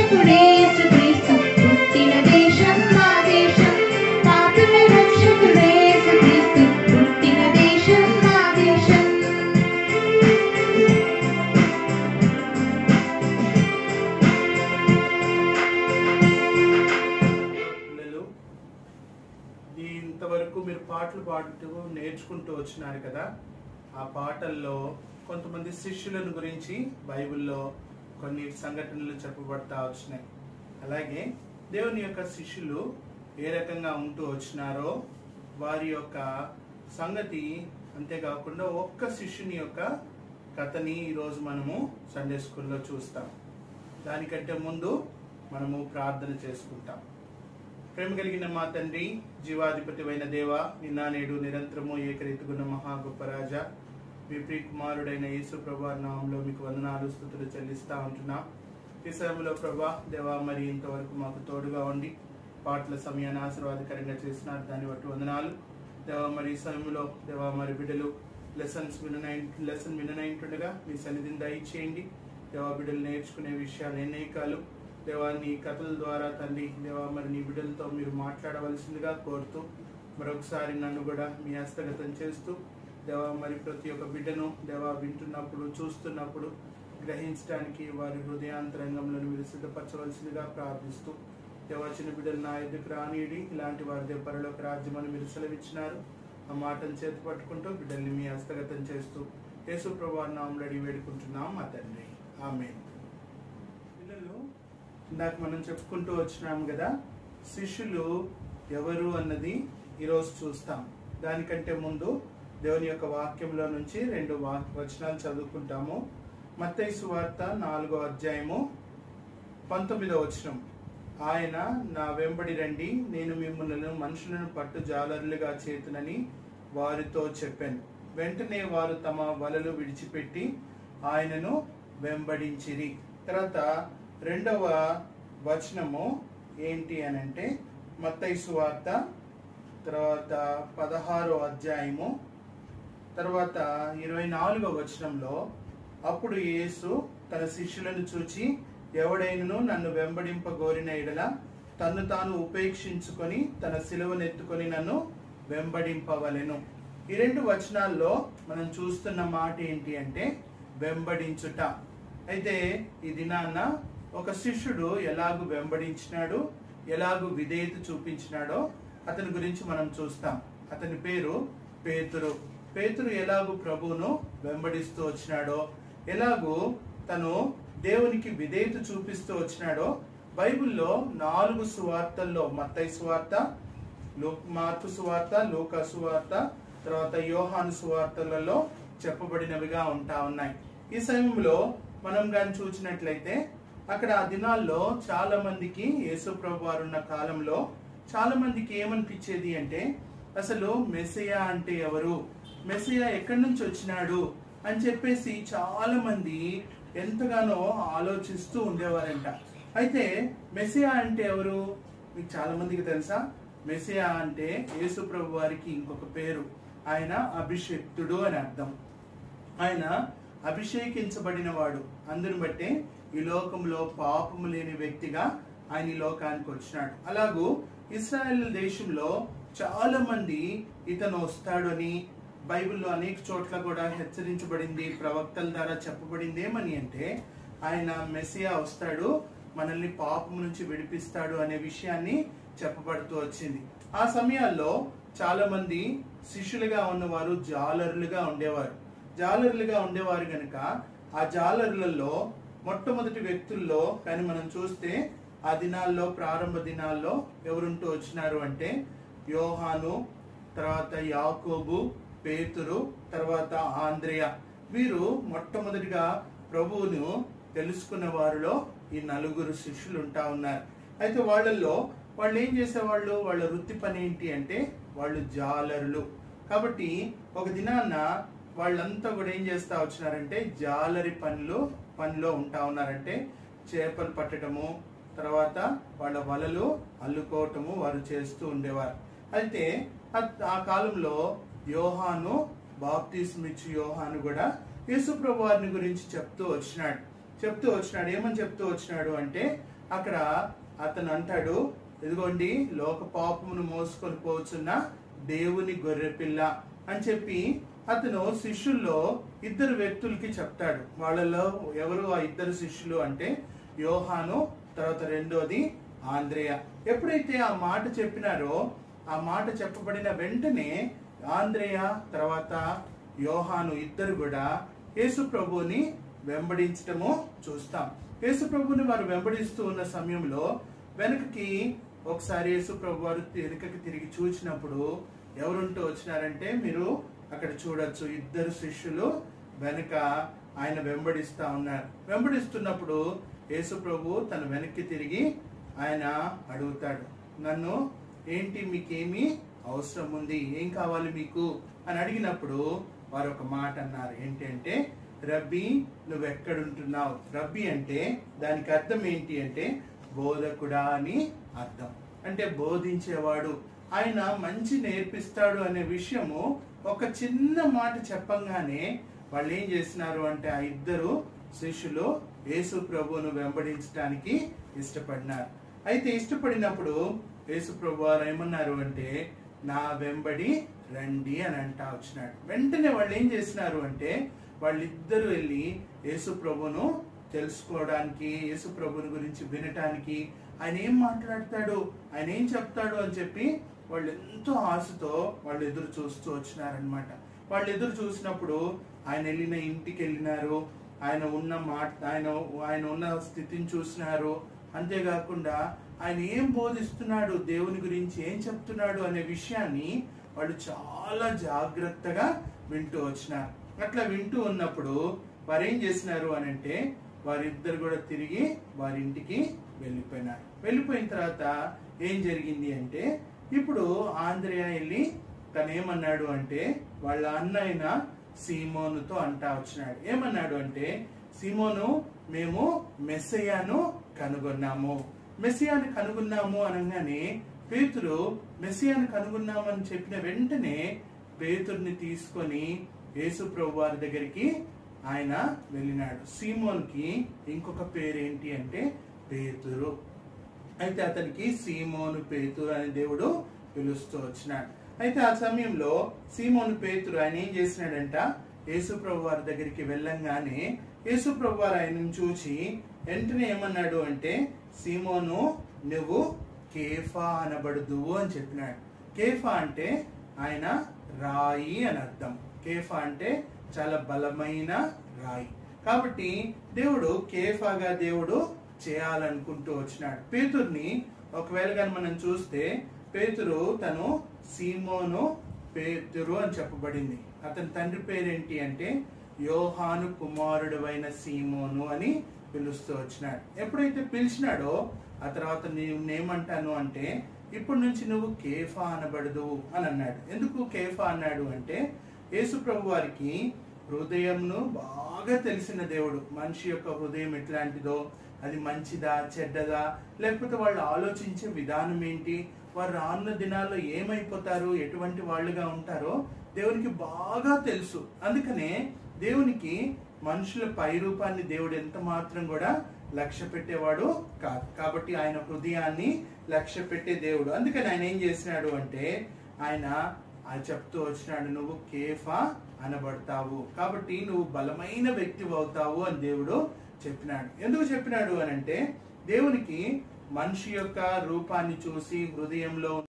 రక్షకుడే యేసుక్రీస్తు పుట్టిన దేశం మా దేశం పాపుల రక్షకుడే యేసుక్రీస్తు పుట్టిన దేశం మా దేశం పిల్లలు ఈ ఇంతవరకు మీరు పాటలు పాడుతూ నేర్చుకుంటూ వచ్చినారు కదా ఆ పాటల్లో కొంతమంది శిష్యులను గురించి బైబిల్లో కొన్ని సంఘటనలు చెప్పబడతా వచ్చినాయి అలాగే దేవుని యొక్క శిష్యులు ఏ రకంగా ఉంటూ వచ్చినారో వారి యొక్క సంగతి అంతేకాకుండా ఒక్క శిష్యుని యొక్క కథని ఈరోజు మనము సండే స్కూల్లో చూస్తాం దానికంటే ముందు మనము ప్రార్థన చేసుకుంటాం ప్రేమ కలిగిన మా తండ్రి జీవాధిపతి అయిన దేవ నిన్న నేడు నిరంతరము ఏకరీతిగున్న మహా గొప్ప రాజా మీ ప్రియ కుమారుడైన యేసు ప్రభా నామంలో మీకు వందనాలు స్థుతులు చెల్లిస్తా ఉంటున్నా ఈ సమయంలో ప్రభా దేవా మరి ఇంతవరకు మాకు తోడుగా ఉండి పాటల సమయాన్ని ఆశీర్వాదకరంగా చేసినారు దాన్ని బట్టి వందనాలు దేవా మరి ఈ సమయంలో దేవా మరి బిడ్డలు లెసన్స్ విననై లెసన్ విననైంటుండగా మీ సన్నిధిని దయచేయండి దేవా బిడ్డలు నేర్చుకునే విషయాలు అనేకాలు దేవా నీ కథల ద్వారా తండ్రి దేవా మరి నీ బిడ్డలతో మీరు మాట్లాడవలసిందిగా కోరుతూ మరొకసారి నన్ను కూడా మీ హస్తగతం చేస్తూ దేవా మరి ప్రతి ఒక్క బిడ్డను దేవా వింటున్నప్పుడు చూస్తున్నప్పుడు గ్రహించడానికి వారి హృదయాంతరంగంలో మీరు సిద్ధపరచవలసిందిగా ప్రార్థిస్తూ దేవా చిన్న బిడ్డలు నా ఎదుకు రానియడి ఇలాంటి వారి దెబ్బరలోకి రాజ్యమని మీరు సెలవిచ్చినారు ఆ మాటను చేతి పట్టుకుంటూ బిడ్డల్ని మీ హస్తగతం చేస్తూ యేసు ప్రభు నామంలో అడిగి వేడుకుంటున్నాం మా తండ్రి ఆమె పిల్లలు ఇందాక మనం చెప్పుకుంటూ వచ్చినాం కదా శిష్యులు ఎవరు అన్నది ఈరోజు చూస్తాం దానికంటే ముందు దేవుని యొక్క వాక్యంలో నుంచి రెండు వా- వచనాలు చదువుకుంటాము మత్తయి సువార్త నాలుగో అధ్యాయము పంతొమ్మిదో వచనం ఆయన నా వెంబడి రండి నేను మిమ్మల్ని మనుషులను పట్టు జాలరులుగా చేతునని వారితో చెప్పాను వెంటనే వారు తమ వలలు విడిచిపెట్టి ఆయనను వెంబడించిరి తర్వాత రెండవ వచనము ఏంటి అని అంటే మత్తయి సువార్త తర్వాత పదహారో అధ్యాయము తర్వాత ఇరవై నాలుగో వచనంలో అప్పుడు యేసు తన శిష్యులను చూచి ఎవడైనను నన్ను వెంబడింపగోరిన ఎడల తన్ను తాను ఉపేక్షించుకొని తన సిలువనెత్తుకొని నన్ను వెంబడింపవలెను ఈ రెండు వచనాల్లో మనం చూస్తున్న మాట ఏంటి అంటే వెంబడించుట అయితే ఈ దినాన్న ఒక శిష్యుడు ఎలాగు వెంబడించినాడు ఎలాగు విధేయత చూపించినాడో అతని గురించి మనం చూస్తాం అతని పేరు పేతురు పేతురు ఎలాగు ప్రభువును వెంబడిస్తూ వచ్చినాడో ఎలాగూ తను దేవునికి విధేయత చూపిస్తూ వచ్చినాడో బైబిల్లో నాలుగు సువార్తల్లో మత్తయి సువార్త లూ- మార్కు సువార్త లూకా సువార్త తర్వాత యోహాను సువార్తలలో చెప్పబడినవిగా ఉంటా ఉన్నాయి ఈ సమయంలో మనం కానీ చూసినట్లయితే అక్కడ ఆ దినాల్లో చాలా మందికి యేసు ప్రభు వారు ఉన్న కాలంలో చాలా మందికి ఏమనిపించేది అంటే అసలు మెస్సియా అంటే ఎవరు మెస్సియా ఎక్కడి నుంచి వచ్చినాడు అని చెప్పేసి చాలా మంది ఎంతగానో ఆలోచిస్తూ ఉండేవారంట అయితే మెస్సియా అంటే ఎవరు మీకు చాలా మందికి తెలుసా మెస్సియా అంటే యేసు ప్రభు వారికి ఇంకొక పేరు ఆయన అభిషేక్తుడు అని అర్థం ఆయన అభిషేకించబడిన వాడు అందుని బట్టే ఈ లోకంలో పాపము లేని వ్యక్తిగా ఆయన ఈ లోకానికి వచ్చినాడు అలాగూ ఇస్రాయల్ దేశంలో చాలా మంది ఇతను వస్తాడు అని బైబిల్లో అనేక చోట్ల కూడా హెచ్చరించబడింది ప్రవక్తల ద్వారా చెప్పబడింది ఏమని అంటే ఆయన మెస్సియా వస్తాడు మనల్ని పాపం నుంచి విడిపిస్తాడు అనే విషయాన్ని చెప్పబడుతూ వచ్చింది ఆ సమయాల్లో చాలా మంది శిష్యులుగా ఉన్నవారు జాలరులుగా ఉండేవారు జాలరులుగా ఉండేవారు గనుక ఆ జాలరులలో మొట్టమొదటి వ్యక్తుల్లో కానీ మనం చూస్తే ఆ దినాల్లో ప్రారంభ దినాల్లో ఎవరుంటూ వచ్చినారు అంటే యోహాను తర్వాత యాకోబు పేతురు తర్వాత ఆంద్రేయ వీరు మొట్టమొదటిగా ప్రభువును తెలుసుకున్న వారిలో ఈ నలుగురు శిష్యులు ఉంటా ఉన్నారు అయితే వాళ్ళల్లో వాళ్ళు ఏం చేసేవాళ్ళు వాళ్ళ వృత్తి పని ఏంటి అంటే వాళ్ళు జాలరులు కాబట్టి ఒక దినాన్న వాళ్ళంతా కూడా ఏం చేస్తా వచ్చినారంటే జాలరి పనులు పనిలో ఉంటా ఉన్నారంటే చేపలు పట్టడము తర్వాత వాళ్ళ వలలు అల్లుకోవటము వారు చేస్తూ ఉండేవారు అయితే ఆ- ఆ కాలంలో యోహాను బాప్తిస్మిచ్చు యోహాను కూడా యేసుప్రభు వారిని గురించి చెప్తూ వచ్చినాడు చెప్తూ వచ్చినాడు ఏమని చెప్తూ వచ్చినాడు అంటే అక్కడ అతను అంటాడు ఇదిగోండి లోక పాపమును మోసుకొని పోతున్న దేవుని గొర్రెపిల్ల అని చెప్పి అతను శిష్యుల్లో ఇద్దరు వ్యక్తులకి చెప్తాడు వాళ్ళలో ఎవరు ఆ ఇద్దరు శిష్యులు అంటే యోహాను తర్వాత రెండోది ఆంద్రేయ ఎప్పుడైతే ఆ మాట చెప్పినారో ఆ మాట చెప్పబడిన వెంటనే ఆంద్రేయ తర్వాత యోహాను ఇద్దరు కూడా యేసు ప్రభువుని వెంబడించటము చూస్తాం యేసు ప్రభుని వారు వెంబడిస్తూ ఉన్న సమయంలో వెనకకి ఒకసారి యేసు ప్రభు వారు వెనుకకి తిరిగి చూసినప్పుడు ఎవరుంటూ వచ్చినారంటే మీరు అక్కడ చూడొచ్చు ఇద్దరు శిష్యులు వెనుక ఆయన వెంబడిస్తా ఉన్నారు వెంబడిస్తున్నప్పుడు యేసు ప్రభు తన వెనక్కి తిరిగి ఆయన అడుగుతాడు నన్ను ఏంటి మీకేమి అవసరం ఉంది ఏం కావాలి మీకు అని అడిగినప్పుడు వారు ఒక మాట అన్నారు ఏంటి అంటే రబ్బీ నువ్వు ఎక్కడుంటున్నావు రబ్బీ అంటే దానికి అర్థం ఏంటి అంటే బోధకుడా అని అర్థం అంటే బోధించేవాడు ఆయన మంచి నేర్పిస్తాడు అనే విషయము ఒక చిన్న మాట చెప్పంగానే వాళ్ళు ఏం చేసినారు అంటే ఆ ఇద్దరు శిష్యులు యేసు ప్రభువును వెంబడించడానికి ఇష్టపడినారు అయితే ఇష్టపడినప్పుడు యేసు ప్రభు వారు ఏమన్నారు అంటే నా వెంబడి రండి అని అంటా వచ్చినాడు వెంటనే వాళ్ళు ఏం చేసినారు అంటే వాళ్ళిద్దరూ వెళ్ళి యేసు ప్రభును తెలుసుకోవడానికి యేసు ప్రభుని గురించి వినటానికి ఆయన ఏం మాట్లాడతాడు ఆయన ఏం చెప్తాడు అని చెప్పి వాళ్ళు ఎంతో ఆశతో వాళ్ళు ఎదురు చూస్తూ వచ్చినారనమాట వాళ్ళు ఎదురు చూసినప్పుడు ఆయన వెళ్ళిన ఇంటికి వెళ్ళినారు ఆయన ఉన్న మాట ఆయన ఆయన ఉన్న స్థితిని చూసినారు అంతేకాకుండా ఆయన ఏం బోధిస్తున్నాడు దేవుని గురించి ఏం చెప్తున్నాడు అనే విషయాన్ని వాళ్ళు చాలా జాగ్రత్తగా వింటూ వచ్చినారు అట్లా వింటూ ఉన్నప్పుడు వారు ఏం చేసినారు అని అంటే వారిద్దరు కూడా తిరిగి వారి ఇంటికి వెళ్ళిపోయినారు వెళ్ళిపోయిన తర్వాత ఏం జరిగింది అంటే ఇప్పుడు ఆంధ్రయ వెళ్ళి తను ఏమన్నాడు అంటే వాళ్ళ అన్న అయిన సీమోనుతో అంటా వచ్చినాడు ఏమన్నాడు అంటే సీమోను మేము మెస్సయ్యాను కనుగొన్నాము మెస్సియాను కనుగొన్నాము అనగానే పేతురు మెస్సియాను కనుగొన్నామని చెప్పిన వెంటనే పేతుర్ని తీసుకొని యేసు ప్రభు వారి దగ్గరికి ఆయన వెళ్ళినాడు సీమోన్కి ఇంకొక పేరు ఏంటి అంటే పేతురు అయితే అతనికి సీమోను పేతురు అనే దేవుడు పిలుస్తూ వచ్చినాడు అయితే ఆ సమయంలో సీమోను పేతురు ఆయన ఏం చేసినాడంట యేసు ప్రభు వారి దగ్గరికి వెళ్ళంగానే యేసు ప్రభు వారు ఆయనను చూసి వెంటనే ఏమన్నాడు అంటే సీమోను నువ్వు కేఫా అనబడుదువు అని చెప్పినాడు కేఫా అంటే ఆయన రాయి అని అర్థం కేఫా అంటే చాలా బలమైన రాయి కాబట్టి దేవుడు కేఫాగా దేవుడు చేయాలనుకుంటూ వచ్చినాడు పేతుర్ని ఒకవేళ కానీ మనం చూస్తే పేతురు తను సీమోను పేతురు అని చెప్పబడింది అతని తండ్రి పేరేంటి అంటే యోహాను కుమారుడు అయిన సీమోను అని పిలుస్తూ వచ్చినాడు ఎప్పుడైతే పిలిచినాడో ఆ తర్వాత నేను ఏమంటాను అంటే ఇప్పటి నుంచి నువ్వు కేఫా అనబడదు అని అన్నాడు ఎందుకు కేఫా అన్నాడు అంటే యేసు ప్రభు వారికి హృదయంను బాగా తెలిసిన దేవుడు మనిషి యొక్క హృదయం ఎట్లాంటిదో అది మంచిదా చెడ్డదా లేకపోతే వాళ్ళు ఆలోచించే విధానం ఏంటి వారు రానున్న దినాల్లో ఏమైపోతారు ఎటువంటి వాళ్ళుగా ఉంటారో దేవునికి బాగా తెలుసు అందుకనే దేవునికి మనుషుల పై రూపాన్ని దేవుడు ఎంత మాత్రం కూడా లక్ష్య పెట్టేవాడు కాదు కాబట్టి ఆయన హృదయాన్ని లక్ష్య పెట్టే దేవుడు అందుకని ఆయన ఏం చేసినాడు అంటే ఆయన ఆ చెప్తూ వచ్చినాడు నువ్వు కేఫా అనబడతావు కాబట్టి నువ్వు బలమైన వ్యక్తి అవుతావు అని దేవుడు చెప్పినాడు ఎందుకు చెప్పినాడు అని అంటే దేవునికి మనిషి యొక్క రూపాన్ని చూసి హృదయంలో